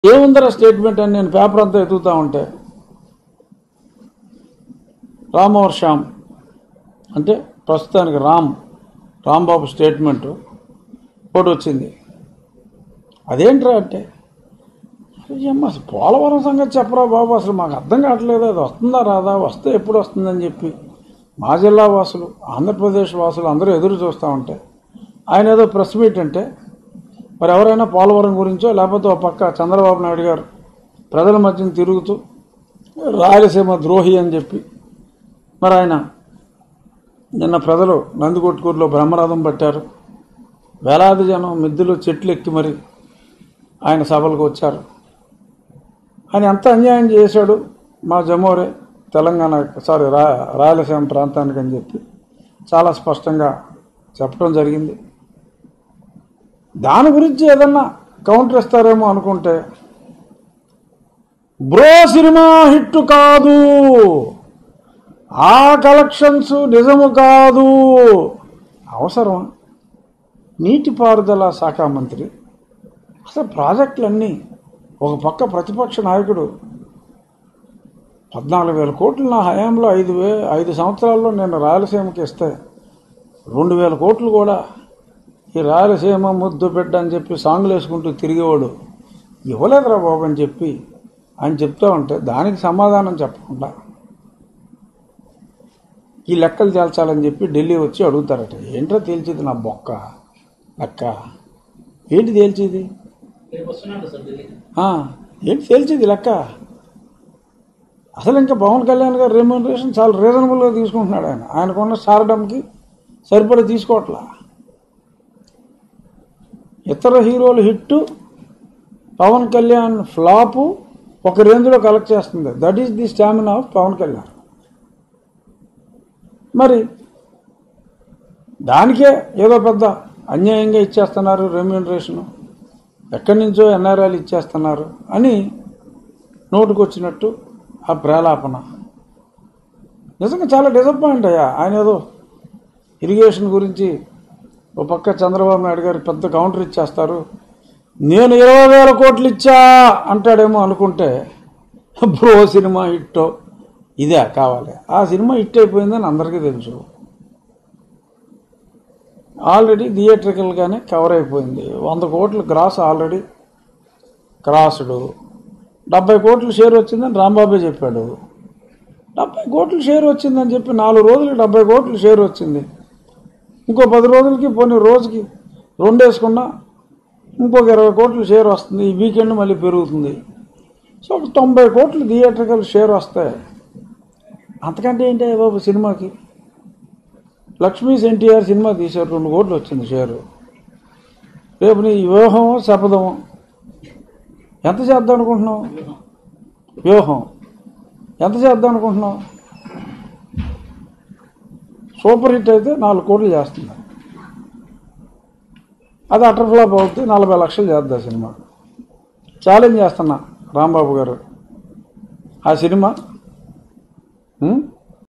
ఏముందరా statement అని నేను paper అంతా ఎదుగుతా ఉంటే రామవర్ శ్యామ్ అంటే ప్రస్తుతానికి రామ్ రాంబాబు స్టేట్మెంట్ ఒకటి వచ్చింది అదేంట్రా అంటే అమ్మ అసలు పోలవరం సంగతి చెప్పరా బాబు అసలు మాకు అర్థం కావట్లేదు అది వస్తుందా రాదా వస్తే ఎప్పుడు వస్తుందని చెప్పి మా జిల్లా వాసులు ఆంధ్రప్రదేశ్ వాసులు అందరూ ఎదురు చూస్తూ ఉంటే ఆయన ఏదో ప్రెస్ మీట్ అంటే మరి ఎవరైనా పోలవరం గురించో లేకపోతే ఒక పక్క చంద్రబాబు నాయుడు గారు ప్రజల మధ్యన తిరుగుతూ రాయలసీమ ద్రోహి అని చెప్పి మరి ఆయన నిన్న ప్రజలు నందికొట్కూరులో బ్రహ్మరథం పట్టారు వేలాది జనం మిద్దెలు చెట్లు ఎక్కి మరి ఆయన సభలకు వచ్చారు ఆయన ఎంత అన్యాయం చేశాడు మా జమోరే తెలంగాణ సారీ రా రాయలసీమ ప్రాంతానికి అని చెప్పి చాలా స్పష్టంగా చెప్పడం జరిగింది దాని గురించి ఏదన్నా కౌంటర్ ఇస్తారేమో అనుకుంటే బ్రో సినిమా హిట్ కాదు ఆ కలెక్షన్స్ నిజము కాదు అవసరం నీటిపారుదల శాఖ మంత్రి అసలు ప్రాజెక్టులన్నీ ఒక పక్క ప్రతిపక్ష నాయకుడు పద్నాలుగు వేల కోట్లు నా హయాంలో ఐదు వే ఐదు సంవత్సరాల్లో నేను రాయలసీమకి ఇస్తే రెండు వేల కోట్లు కూడా ఈ రాయలసీమ ముద్దు బిడ్డ అని చెప్పి సాంగ్లు వేసుకుంటూ తిరిగేవాడు ఇవ్వలేదురా బాబు అని చెప్పి ఆయన చెప్తా ఉంటే దానికి సమాధానం చెప్పకుండా ఈ లెక్కలు తేల్చాలని చెప్పి ఢిల్లీ వచ్చి అడుగుతారట ఏంట్రా తేల్చేది నా బొక్క లెక్క ఏంటి తేల్చేది రేపు వస్తున్నాడు సార్ ఢిల్లీ ఆ, ఏంటి తేల్చేది లెక్క అసలు ఇంకా పవన్ కళ్యాణ్ గారు రెమ్యూనరేషన్ చాలా రీజనబుల్గా తీసుకుంటున్నాడు ఆయన ఆయనకున్న స్టార్డమ్కి సరిపడా తీసుకోవట్లా ఇతర హీరోలు హిట్ పవన్ కళ్యాణ్ ఫ్లాపు ఒక రేంజ్లో కలెక్ట్ చేస్తుంది that is the stamina of Pawan Kalyan మరి దానికే ఏదో పెద్ద అన్యాయంగా ఇచ్చేస్తున్నారు రెమ్యూనరేషను ఎక్కడి నుంచో ఎన్ఆర్ఐలు ఇచ్చేస్తున్నారు అని నోటుకొచ్చినట్టు ఆ ప్రేలాపన నిజంగా చాలా డిసప్పాయింట్ అయ్యా ఆయన ఏదో ఇరిగేషన్ గురించి ఒక పక్క చంద్రబాబు నాయుడు గారు పెద్ద కౌంటర్ ఇచ్చేస్తారు నేను ఇరవై వేల కోట్లు ఇచ్చా అంటాడేమో అనుకుంటే బ్రో సినిమా హిట్టో ఇదే కావాలి ఆ సినిమా హిట్ అయిపోయిందని అందరికీ తెలుసు ఆల్రెడీ థియేట్రికల్గానే కవర్ అయిపోయింది వంద కోట్లు గ్రాస్ ఆల్రెడీ క్రాస్డ్ డెబ్బై కోట్లు షేర్ వచ్చిందని రాంబాబే చెప్పాడు డెబ్బై కోట్లు షేర్ వచ్చిందని చెప్పి నాలుగు రోజులకి డెబ్బై కోట్లు షేర్ వచ్చింది ఇంకో పది రోజులకి పోనీ రోజుకి రెండు వేసుకున్నా ఇంకొక ఇరవై కోట్లు షేర్ వస్తుంది ఈ వీకెండ్ మళ్ళీ పెరుగుతుంది సో ఒక తొంభై కోట్లు థియేట్రికల్ షేర్ వస్తాయి అంతకంటే ఏంటి బాబు సినిమాకి లక్ష్మీస్ ఎన్టీఆర్ సినిమా తీశారు రెండు కోట్లు వచ్చింది షేరు రేపు నీ వ్యూహం శపథం ఎంత చేద్దాం అనుకుంటున్నావు వ్యూహం ఎంత చేద్దాం అనుకుంటున్నావు సూపర్ హిట్ అయితే నాలుగు కోట్లు చేస్తుంది అది అటర్ ఫ్లాప్ అవుతుంది నలభై లక్షలు చేద్దా సినిమా ఛాలెంజ్ చేస్తున్నా రాంబాబు గారు ఆ సినిమా ఉం?